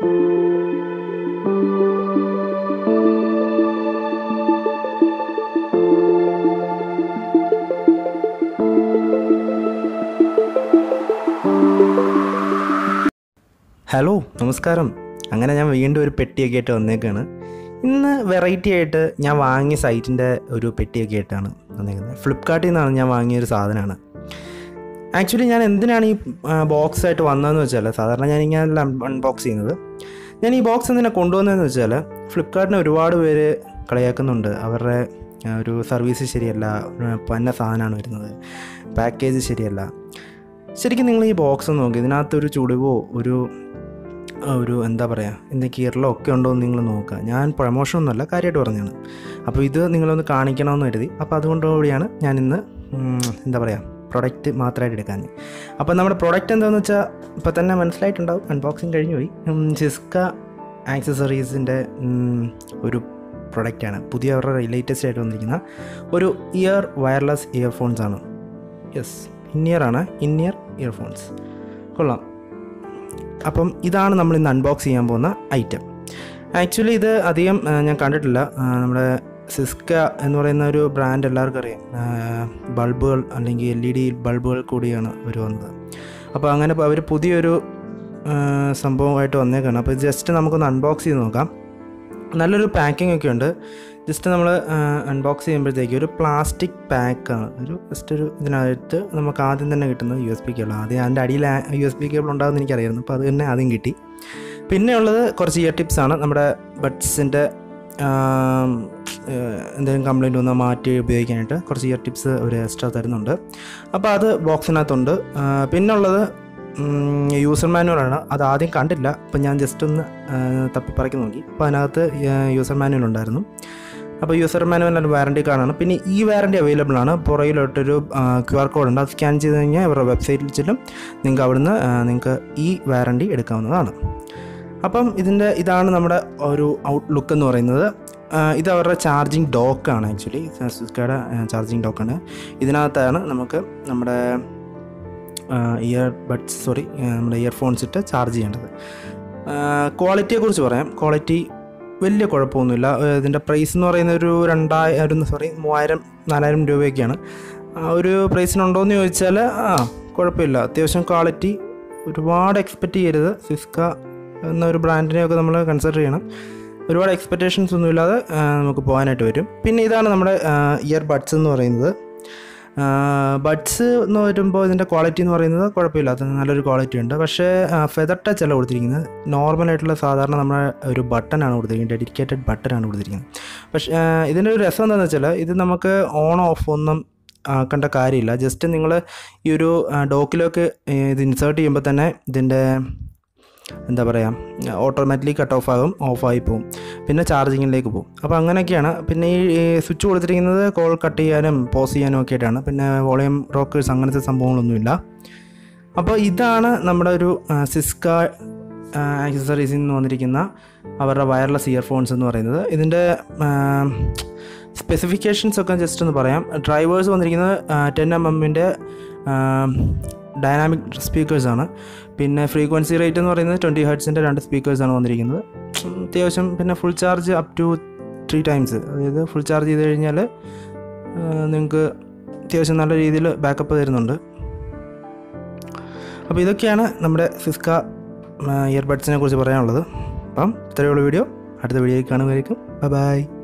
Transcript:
hello നമസ്കാരം അങ്ങനെ ഞാൻ വീണ്ടും ഒരു പെട്ടിയൊക്കെ ആയിട്ട് വന്നേക്കാണ് ഇന്ന് വെറൈറ്റി ആയിട്ട് ഞാൻ വാങ്ങിയ സൈറ്റിൻ്റെ ഒരു പെട്ടിയൊക്കെ ആയിട്ടാണ് വന്നേക്കുന്നത് ഫ്ലിപ്കാർട്ടിൽ നിന്നാണ് ഞാൻ വാങ്ങിയ ഒരു സാധനമാണ് ആക്ച്വലി ഞാൻ എന്തിനാണ് ഈ ബോക്സ് ആയിട്ട് വന്നതെന്ന് വെച്ചാൽ സാധാരണ ഞാൻ ഇങ്ങനെ അൺബോക്സ് ചെയ്യുന്നത് ഞാൻ ഈ ബോക്സ് എന്തിനാ കൊണ്ടുവന്നതെന്ന് വെച്ചാൽ ഫ്ലിപ്കാർട്ടിന് ഒരുപാട് പേര് കളിയാക്കുന്നുണ്ട് അവരുടെ ആ, ഒരു സർവീസ് ശരിയല്ല ആ, പന്ന സാധനമാണ് വരുന്നത് പാക്കേജ് ശരിയല്ല ശരിക്കും നിങ്ങൾ ഈ ബോക്സ് നോക്കി ഇതിനകത്തൊരു ചുളിവോ ഒരു ആ, ഒരു എന്താ പറയുക എന്തെങ്കിലും കീറലോ ഒക്കെ ഉണ്ടോ എന്ന് നിങ്ങൾ നോക്കുക ഞാൻ പ്രൊമോഷൻ ഒന്നുമല്ല കാര്യമായിട്ട് പറഞ്ഞാണ് അപ്പോൾ ഇത് നിങ്ങളൊന്ന് കാണിക്കണമെന്ന് കരുതി അപ്പോൾ അതുകൊണ്ടുകൂടിയാണ് ഞാൻ ഇന്ന് ഉം, എന്താ പറയുക പ്രൊഡക്റ്റ് മാത്രമായിട്ട് എടുക്കാൻ അപ്പോൾ നമ്മുടെ പ്രൊഡക്റ്റ് എന്താണെന്ന് വെച്ചാൽ ഇപ്പോൾ തന്നെ മനസ്സിലായിട്ടുണ്ടാവും അൺബോക്സിങ് കഴിഞ്ഞു പോയി സിസ്ക ആക്സസറീസിൻ്റെ ഒരു പ്രൊഡക്റ്റാണ് പുതിയ അവരുടെ ലേറ്റസ്റ്റ് ആയിട്ട് വന്നിരിക്കുന്ന ഒരു ഇയർ വയർലെസ് ഇയർഫോൺസ് ആണ് യെസ് ഇന്നിയർ ആണ് ഇന്നിയർ ഇയർഫോൺസ് കൊള്ളാം അപ്പം ഇതാണ് നമ്മൾ ഇന്ന് അൺബോക്സ് ചെയ്യാൻ പോകുന്ന ഐറ്റം ആക്ച്വലി ഇത് അധികം ആ, ഞാൻ കണ്ടിട്ടില്ല ആ, നമ്മുടെ സിസ്ക എന്ന് പറയുന്ന ഒരു ബ്രാൻഡ് എല്ലാവർക്കും അറിയാം ആ, ബൾബുകൾ അല്ലെങ്കിൽ എൽ ഇ ഡി ബൾബുകൾ കൂടിയാണ് അവർ വന്നത് അപ്പോൾ അങ്ങനെ അവർ പുതിയൊരു ആ, സംഭവമായിട്ട് വന്നേക്കാണ് അപ്പോൾ ജസ്റ്റ് നമുക്കൊന്ന് അൺബോക്സ് ചെയ്ത് നോക്കാം നല്ലൊരു പാക്കിംഗ് ഒക്കെ ഉണ്ട് ജസ്റ്റ് നമ്മൾ അൺബോക്സ് ചെയ്യുമ്പോഴത്തേക്ക് ഒരു പ്ലാസ്റ്റിക് പാക്കാണ് ഒരു ജസ്റ്റ് ഒരു ഇതിനകത്ത് നമുക്ക് ആദ്യം തന്നെ കിട്ടുന്നത് യു എസ് ബി കേബിൾ ആദ്യം അതിൻ്റെ അടിയിൽ യു എസ് ബി കേബിൾ ഉണ്ടാകുമെന്ന് എനിക്കറിയായിരുന്നു അപ്പോൾ അത് തന്നെ ആദ്യം കിട്ടി പിന്നെ ഉള്ളത് കുറച്ച് ഇയർ ടിപ്സ് ആണ് നമ്മുടെ ബഡ്സിൻ്റെ എന്തെങ്കിലും കംപ്ലൈൻറ്റ് വന്നാൽ മാറ്റി ഉപയോഗിക്കാനായിട്ട് കുറച്ച് ഇയർ ടിപ്സ് അവർ എക്സ്ട്രാ തരുന്നുണ്ട് അപ്പോൾ അത് ബോക്സിനകത്തുണ്ട് ആ, പിന്നെ ഉള്ളത് യൂസർ മാനുവലാണ് അത് ആദ്യം കണ്ടില്ല അപ്പോൾ ഞാൻ ജസ്റ്റ് ഒന്ന് ആ, തപ്പിപ്പറക്കി നോക്കി അപ്പോൾ അതിനകത്ത് യൂസർ മാനുവൽ ഉണ്ടായിരുന്നു അപ്പോൾ യൂസർ മാനുവൽ വാറണ്ടി കാർഡാണ് പിന്നെ ഈ വാറണ്ടി അവൈലബിൾ ആണ് പുറകിലോട്ടൊരു ക്യു ആർ കോഡ് ഉണ്ട് അത് സ്കാൻ ചെയ്ത് കഴിഞ്ഞാൽ ഇവരുടെ വെബ്സൈറ്റിൽ ചെല്ലും നിങ്ങൾക്ക് അവിടുന്ന് ആ, നിങ്ങൾക്ക് ഈ വാറണ്ടി എടുക്കാവുന്നതാണ് അപ്പം ഇതിൻ്റെ ഇതാണ് നമ്മുടെ ഒരു ഔട്ട് ലുക്ക് എന്ന് പറയുന്നത് ആ, ഇത് അവരുടെ ചാർജിങ് ഡോക്കാണ് ആക്ച്വലി സിസ്കയുടെ ചാർജിങ് ഡോക്കാണ് ഇതിനകത്താണ് നമുക്ക് നമ്മുടെ ഇയർ ബഡ്സ് സോറി നമ്മുടെ ഇയർഫോൺസ് ഇട്ട് ചാർജ് ചെയ്യേണ്ടത് ക്വാളിറ്റിയെക്കുറിച്ച് പറയാം ക്വാളിറ്റി വലിയ കുഴപ്പമൊന്നുമില്ല ആ, ഇതിൻ്റെ പ്രൈസ് എന്ന് പറയുന്ന ഒരു രണ്ടായിരം സോറി മൂവായിരം നാലായിരം രൂപയൊക്കെയാണ് ആ ഒരു പ്രൈസിനുണ്ടോ എന്ന് ചോദിച്ചാൽ ആ കുഴപ്പമില്ല അത്യാവശ്യം ക്വാളിറ്റി ഒരുപാട് എക്സ്പെക്റ്റ് ചെയ്യരുത് സിസ്ക എന്ന ഒരു ബ്രാൻഡിനെയൊക്കെ നമ്മൾ കൺസിഡർ ചെയ്യണം ഒരുപാട് എക്സ്പെക്റ്റേഷൻസ് ഒന്നുമില്ലാതെ ആ, നമുക്ക് പോകാനായിട്ട് വരും പിന്നെ ഇതാണ് നമ്മുടെ ഇയർ ബഡ്സ് എന്ന് പറയുന്നത് ബഡ്സ് എന്ന് വരുമ്പോൾ ഇതിൻ്റെ ക്വാളിറ്റി എന്ന് പറയുന്നത് കുഴപ്പമില്ല അത് നല്ലൊരു ക്വാളിറ്റി ഉണ്ട് പക്ഷേ ഫെദർ ടച്ച് അല്ല കൊടുത്തിരിക്കുന്നത് നോർമൽ ആയിട്ടുള്ള സാധാരണ നമ്മുടെ ഒരു ബട്ടനാണ് കൊടുത്തിരിക്കുന്നത് ഡെഡിക്കേറ്റഡ് ബട്ടനാണ് കൊടുത്തിരിക്കുന്നത് പക്ഷേ ആ, ഇതിൻ്റെ ഒരു രസം എന്താണെന്ന് വെച്ചാൽ ഇത് നമുക്ക് ഓൺ ഓഫ് ഒന്നും ആക്കേണ്ട കാര്യമില്ല ജസ്റ്റ് നിങ്ങൾ ഈ ഒരു ഡോക്കിലൊക്കെ ഇത് ഇൻസേർട്ട് ചെയ്യുമ്പോൾ തന്നെ ഇതിൻ്റെ എന്താ പറയുക ഓട്ടോമാറ്റിക്കലി കട്ട് ഓഫ് ആകും ഓഫായി പോകും പിന്നെ ചാർജിങ്ങിലേക്ക് പോകും അപ്പോൾ അങ്ങനെയൊക്കെയാണ് പിന്നെ ഈ സ്വിച്ച് കൊടുത്തിരിക്കുന്നത് കോൾ കട്ട് ചെയ്യാനും പോസ് ചെയ്യാനും ഒക്കെ ആയിട്ടാണ് പിന്നെ വോളിയം റോക്കേഴ്സ് അങ്ങനത്തെ സംഭവങ്ങളൊന്നുമില്ല അപ്പോൾ ഇതാണ് നമ്മുടെ ഒരു സിസ്ക ആക്സസറീസിൽ നിന്ന് വന്നിരിക്കുന്ന അവരുടെ വയർലെസ് ഇയർഫോൺസ് എന്ന് പറയുന്നത് ഇതിൻ്റെ സ്പെസിഫിക്കേഷൻസ് ഒക്കെ ജസ്റ്റ് ഒന്ന് പറയാം ഡ്രൈവേഴ്സ് വന്നിരിക്കുന്നത് ടെൻ എം എമ്മിൻ്റെ ഡൈനാമിക് സ്പീക്കേഴ്സാണ് പിന്നെ ഫ്രീക്വൻസി റേറ്റ് എന്ന് പറയുന്നത് ട്വൻറ്റി ഹെർട്സിൻ്റെ രണ്ട് സ്പീക്കേഴ്സാണ് വന്നിരിക്കുന്നത് ഉം, അത്യാവശ്യം പിന്നെ full charge up to three times അതായത് ഫുൾ ചാർജ് ചെയ്ത് കഴിഞ്ഞാൽ നിങ്ങൾക്ക് അത്യാവശ്യം നല്ല രീതിയിൽ ബാക്കപ്പ് തരുന്നുണ്ട് അപ്പോൾ ഇതൊക്കെയാണ് നമ്മുടെ സിസ്ക ഇയർബഡ്സിനെ കുറിച്ച് പറയാനുള്ളത് അപ്പം ഇത്രയുള്ള വീഡിയോ അടുത്ത വീഡിയോയിൽ കാണുമായിരിക്കും ബൈ ബൈ